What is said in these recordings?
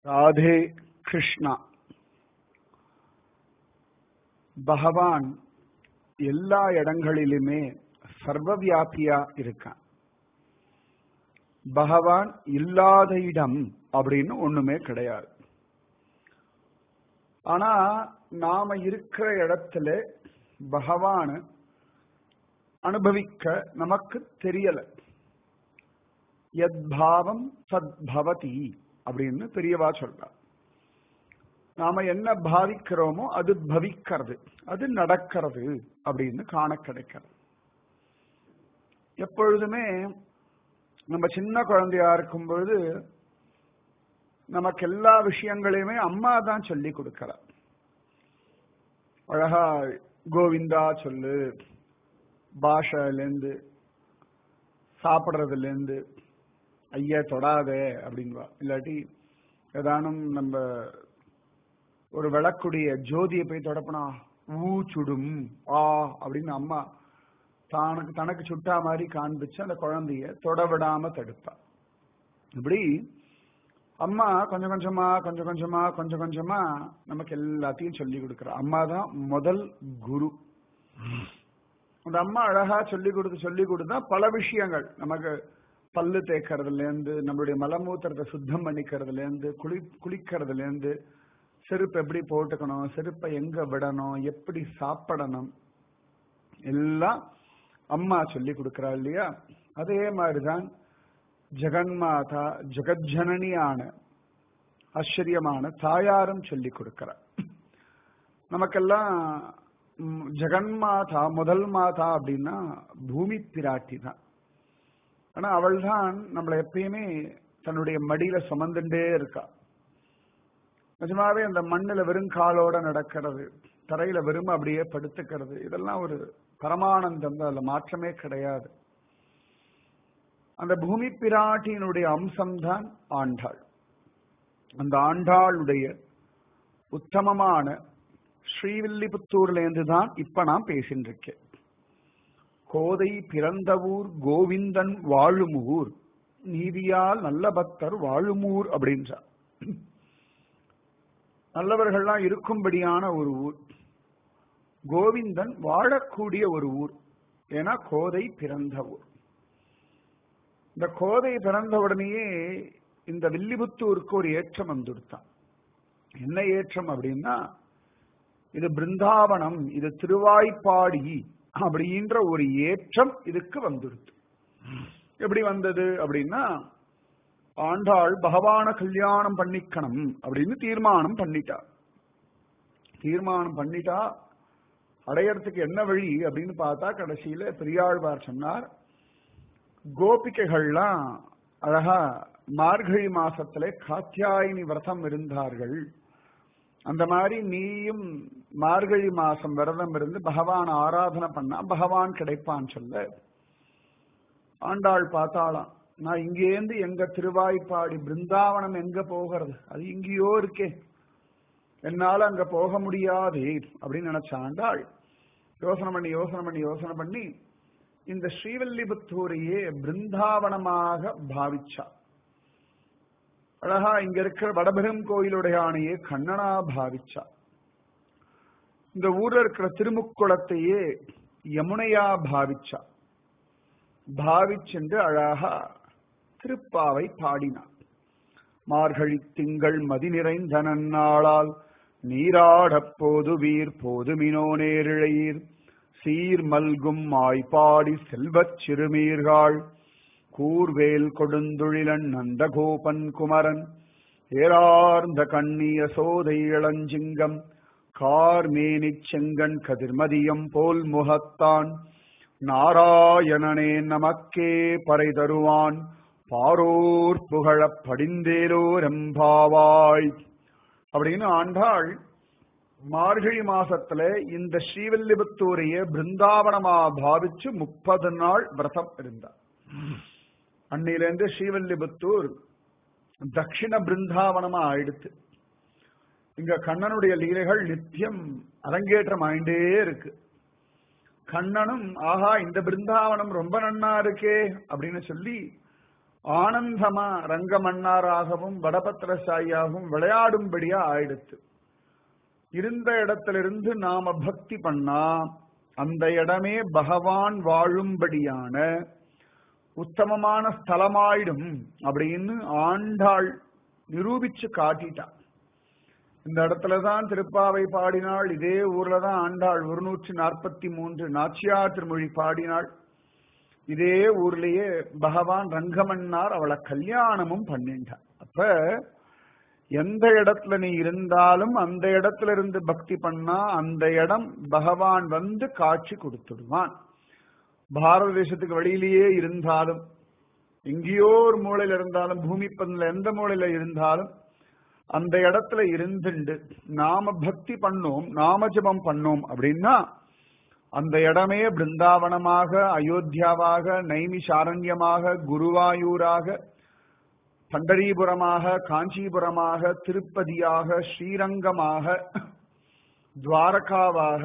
ராதே கிருஷ்ணா பகவான் எல்லா இடங்களிலுமே சர்வவியாபியா இருக்கான் பகவான் இல்லாத இடம் அப்படின்னு ஒண்ணுமே கிடையாது ஆனா நாம இருக்கிற இடத்துல பகவான அனுபவிக்க நமக்கு தெரியல யத்பாவம் சத்பவதி அப்படின்னு பெரியவா சொல்றார் நாம என்ன பாவிக்கிறோமோ அது பவிக்கிறது அது நடக்கிறது அப்படின்னு காண கிடைக்கிறது எப்பொழுதுமே நம்ம சின்ன குழந்தையா இருக்கும் பொழுது நமக்கு எல்லா விஷயங்களையுமே அம்மா தான் சொல்லி கொடுக்கிறார் அழகா கோவிந்தா சொல்லு பாஷையிலேருந்து சாப்பிட்றதுலேருந்து ஐயா தொடாதே அப்படின்வா இல்லாட்டி ஏதானும் நம்ம ஒரு விளக்குடைய ஜோதியை போய் தொடப்பனா ஊ சுடும் ஆ அப்படின்னு அம்மா தனக்கு தனக்கு சுட்டா மாதிரி காண்பிச்சு அந்த குழந்தைய தொட விடாம தடுப்பா இப்படி அம்மா கொஞ்சம் கொஞ்சமா கொஞ்சம் கொஞ்சமா கொஞ்சம் கொஞ்சமா நமக்கு எல்லாத்தையும் சொல்லி கொடுக்குறா அம்மா தான் முதல் குரு அந்த அம்மா அழகா சொல்லி கொடுத்து சொல்லி கொடுத்தா பல விஷயங்கள் நமக்கு பல்லு தேய்க்கிறதுல இருந்து நம்மளுடைய மலமூத்திரத்தை சுத்தம் பண்ணிக்கிறதுல இருந்து குளி குளிக்கிறதுல இருந்து செருப்பு எப்படி போட்டுக்கணும் செருப்பை எங்க விடணும் எப்படி சாப்பிடணும் எல்லாம் அம்மா சொல்லி கொடுக்கிறா இல்லையா அதே மாதிரிதான் ஜெகன்மாதா ஜெகஜனனியான ஆச்சரியமான தாயாரும் சொல்லி கொடுக்கிறார் நமக்கெல்லாம் ஜெகன்மாதா முதல் மாதா அப்படின்னா பூமி பிராட்டி தான் ஆனா அவள் தான் நம்மளை எப்பயுமே தன்னுடைய மடியில சுமந்துட்டே இருக்கா நிஜமாவே அந்த மண்ணுல வெறும் காலோட நடக்கிறது தரையில வெறும் அப்படியே படுத்துக்கிறது இதெல்லாம் ஒரு பரமானந்தம் தான் அதுல மாற்றமே கிடையாது அந்த பூமி பிராட்டியினுடைய அம்சம்தான் ஆண்டாள் அந்த ஆண்டாளுடைய உத்தமமான ஸ்ரீவில்லிபுத்தூர்ல இருந்து தான் இப்ப நான் பேசிட்டு இருக்கேன் கோதை பிறந்த ஊர் கோவிந்தன் வாழும் ஊர் நீதியால் நல்ல பக்தர் வாழுமூர் அப்படின்றார் நல்லவர்கள்லாம் இருக்கும்படியான ஒரு ஊர் கோவிந்தன் வாழக்கூடிய ஒரு ஊர் ஏன்னா கோதை பிறந்த ஊர் இந்த கோதை பிறந்த உடனேயே இந்த வில்லிபுத்தூருக்கு ஒரு ஏற்றம் வந்துடுத்தான் என்ன ஏற்றம் அப்படின்னா இது பிருந்தாவனம் இது திருவாய்ப்பாடி அப்படின்ற ஒரு ஏற்றம் இதுக்கு வந்துடுத்து எப்படி வந்தது அப்படின்னா ஆண்டாள் பகவான கல்யாணம் பண்ணிக்கணும் அப்படின்னு தீர்மானம் பண்ணிட்டா தீர்மானம் பண்ணிட்டா அடையறதுக்கு என்ன வழி அப்படின்னு பார்த்தா கடைசியில பெரியாழ்வார் சொன்னார் கோபிகைகள்லாம் அழகா மார்கழி மாசத்துல காத்தியாயினி விரதம் இருந்தார்கள் அந்த மாதிரி நீயும் மார்கழி மாசம் விரதம் இருந்து பகவான் ஆராதனை பண்ணா பகவான் கிடைப்பான் சொல்ல ஆண்டாள் பார்த்தாளாம் நான் இங்கேருந்து எங்க திருவாய்ப்பாடி பிருந்தாவனம் எங்க போகிறது அது இங்கேயோ இருக்கே என்னால அங்க போக முடியாது அப்படின்னு நினைச்ச ஆண்டாள் யோசனை பண்ணி யோசனை பண்ணி யோசனை பண்ணி இந்த ஸ்ரீவல்லிபுத்தூரையே பிருந்தாவனமாக பாவிச்சா அழகா இங்க இருக்கிற வடபெரும் கோயிலுடைய ஆணையே கண்ணனா பாவிச்சா இந்த ஊர்ல இருக்கிற திருமுக்குளத்தையே யமுனையா பாவிச்சா பாவிச்சென்று அழகா திருப்பாவை பாடினார் மார்கழி திங்கள் மதி நிறைந்த நன்னாளால் நீராடப் போது வீர் போதுமினோ நேரிழையீர் சீர் மல்கும் ஆய்ப்பாடி செல்வச் சிறுமீர்கள் கூர்வேல் கொடுந்துழிலன் நந்தகோபன் குமரன் ஏரார்ந்த கண்ணிய சோதை இளஞ்சிங்கம் கார்மேனிச் செங்கன் கதிர்மதியம் போல் முகத்தான் நாராயணனே நமக்கே பறை தருவான் பாரோர் புகழப் படிந்தேலோரெம்பாவாய் அப்படின்னு ஆண்டாள் மார்கழி மாசத்துல இந்த ஸ்ரீவல்லிபுத்தூரையே பிருந்தாவனமா பாவிச்சு முப்பது நாள் விரதம் இருந்தார் அன்னிலிருந்து ஸ்ரீவல்லிபுத்தூர் தட்சிண பிருந்தாவனமா ஆயிடுத்து இங்க கண்ணனுடைய லீலைகள் நித்தியம் அரங்கேற்றம் ஆயிண்டே இருக்கு கண்ணனும் ஆஹா இந்த பிருந்தாவனம் ரொம்ப நன்னா இருக்கே அப்படின்னு சொல்லி ஆனந்தமா ரங்கமன்னாராகவும் வடபத்திரசாயியாகவும் விளையாடும்படியா ஆயிடுத்து இருந்த இடத்திலிருந்து நாம பக்தி பண்ணா அந்த இடமே பகவான் வாழும்படியான உத்தமமான ஸ்தலமாயிடும் அப்படின்னு ஆண்டாள் நிரூபிச்சு காட்டிட்டான் இந்த இடத்துலதான் திருப்பாவை பாடினாள் இதே ஊர்ல தான் ஆண்டாள் ஒரு நூற்றி நாற்பத்தி மூன்று நாச்சியார் திருமொழி பாடினாள் இதே ஊர்லயே பகவான் ரங்கமன்னார் அவளை கல்யாணமும் பண்ணிட்டார் அப்ப எந்த இடத்துல நீ இருந்தாலும் அந்த இடத்துல இருந்து பக்தி பண்ணா அந்த இடம் பகவான் வந்து காட்சி கொடுத்துடுவான் பாரத தேசத்துக்கு வெளியிலேயே இருந்தாலும் எங்கேயோ ஒரு மூலையில இருந்தாலும் பூமி பந்தில எந்த மூலையில இருந்தாலும் அந்த இடத்துல இருந்துண்டு நாம பக்தி பண்ணோம் நாம ஜபம் பண்ணோம் அப்படின்னா அந்த இடமே பிருந்தாவனமாக அயோத்தியாவாக நைமிஷாரண்யமாக குருவாயூராக பண்டரிபுரமாக காஞ்சிபுரமாக திருப்பதியாக ஸ்ரீரங்கமாக துவாரகாவாக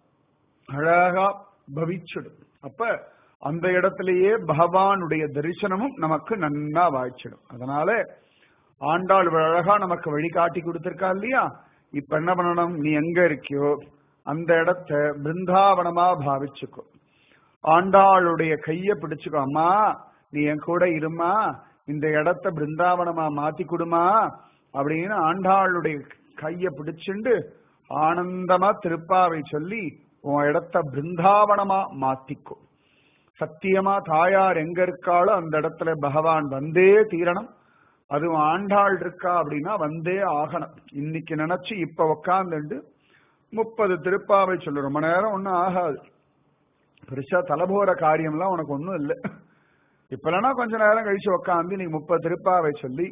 அழகா பவிச்சிடும் அப்ப அந்த இடத்திலேயே பகவானுடைய தரிசனமும் நமக்கு நன்னா வாய்ச்சிடும் அதனால ஆண்டாள் அழகா நமக்கு வழிகாட்டி கொடுத்திருக்கா இல்லையா இப்ப என்ன பண்ணணும் நீ எங்க இருக்கியோ அந்த இடத்த பிருந்தாவனமா பாவிச்சுக்கோ ஆண்டாளுடைய கைய பிடிச்சுக்கோ அம்மா நீ என் கூட இருமா இந்த இடத்த பிருந்தாவனமா மாத்தி கொடுமா அப்படின்னு ஆண்டாளுடைய கைய பிடிச்சுண்டு ஆனந்தமா திருப்பாவை சொல்லி உன் இடத்த பிருந்தாவனமா மாத்திக்கோ சத்தியமா தாயார் எங்க இருக்காளோ அந்த இடத்துல பகவான் வந்தே தீரணும் அதுவும் ஆண்டாள் இருக்கா அப்படின்னா வந்தே ஆகணும் இன்னைக்கு நினைச்சு இப்ப உக்காந்துட்டு முப்பது திருப்பாவை சொல்லு ரொம்ப நேரம் ஒன்னும் ஆகாது பெருசா தலைபோற காரியம்லாம் உனக்கு ஒன்றும் இல்லை இப்ப இல்லைன்னா கொஞ்ச நேரம் கழிச்சு உக்காந்து நீ முப்பது திருப்பாவை சொல்லி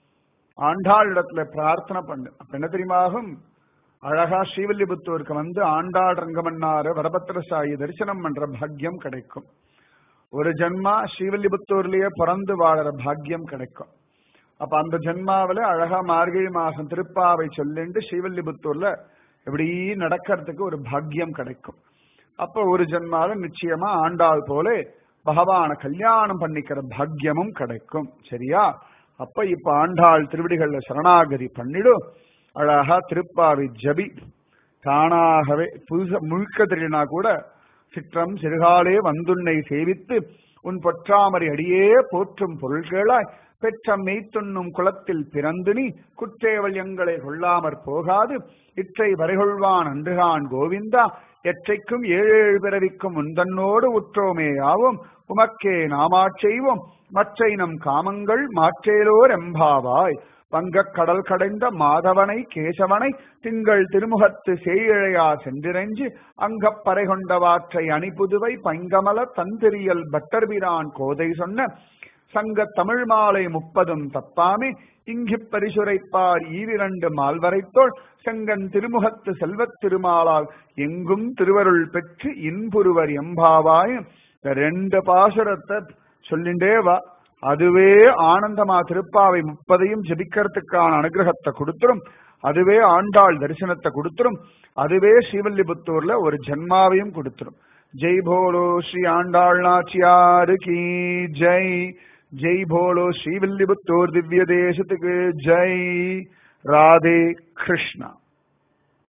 ஆண்டாள் இடத்துல பிரார்த்தனை பண்ணு அப்ப என்ன தெரியுமாகும் அழகா ஸ்ரீவில்லிபுத்தூருக்கு வந்து ஆண்டாள் ரங்கமன்னார வரபத்திரசாயி தரிசனம் பண்ற பாக்கியம் கிடைக்கும் ஒரு ஜென்மா ஸ்ரீவில்லிபுத்தூர்லயே பிறந்து வாழற பாக்கியம் கிடைக்கும் அப்ப அந்த ஜென்மாவில அழகா மார்கழி மாசம் திருப்பாவை சொல்லிண்டு ஸ்ரீவில்லிபுத்தூர்ல இப்படி நடக்கிறதுக்கு ஒரு பாக்கியம் கிடைக்கும் அப்ப ஒரு ஜென்மால நிச்சயமா ஆண்டாள் போல பகவான கல்யாணம் பண்ணிக்கிற பாக்கியமும் கிடைக்கும் சரியா அப்ப இப்ப ஆண்டாள் திருவிடிகள்ல சரணாகதி பண்ணிடும் அழகா திருப்பாவை ஜபி தானாகவே புதுச முழுக்க தெரியனா கூட சிற்றம் சிறுகாலே வந்துன்னை சேவித்து உன் பொற்றாமரை அடியே போற்றும் பொருள்களாய் பெற்ற மெய்த்துண்ணும் குளத்தில் பிறந்து நீ குற்றேவல் எங்களை கொள்ளாமற் போகாது இற்றை வரைகொள்வான் அன்றுகான் கோவிந்தா எற்றைக்கும் ஏழேழு பிறவிக்கும் உந்தன்னோடு உற்றோமே ஆவோம் உமக்கே நாமாச் செய்வோம் மற்றை நம் காமங்கள் மாற்றேலோர் எம்பாவாய் வங்கக் கடல் கடைந்த மாதவனை கேசவனை திங்கள் திருமுகத்து சேயிழையா சென்றிரஞ்சு அங்கப் பறை கொண்டவாற்றை அணிபுதுவை பைங்கமல தந்திரியல் பட்டர்பிரான் கோதை சொன்ன சங்க தமிழ் மாலை முப்பதும் தப்பாமே இங்கிப் பரிசுரைப்பார் ஈரிரண்டு மால்வரைத்தோள் செங்கன் திருமுகத்து செல்வத் திருமாலால் எங்கும் திருவருள் பெற்று இன்புருவர் எம்பாவாய் இந்த ரெண்டு பாசுரத்தை சொல்லிண்டே வா அதுவே ஆனந்தமா திருப்பாவை முப்பதையும் ஜெபிக்கிறதுக்கான அனுகிரகத்தை கொடுத்துரும் அதுவே ஆண்டாள் தரிசனத்தை கொடுத்துரும் அதுவே ஸ்ரீவல்லிபுத்தூர்ல ஒரு ஜென்மாவையும் கொடுத்துரும் ஜெய் போலோ ஸ்ரீ ஆண்டாள் நாச்சியாரு கி ஜெய் ஜெய் போலோ ஸ்ரீவில்லிபுத்தூர் திவ்ய தேசத்துக்கு ஜெய் ராதே கிருஷ்ணா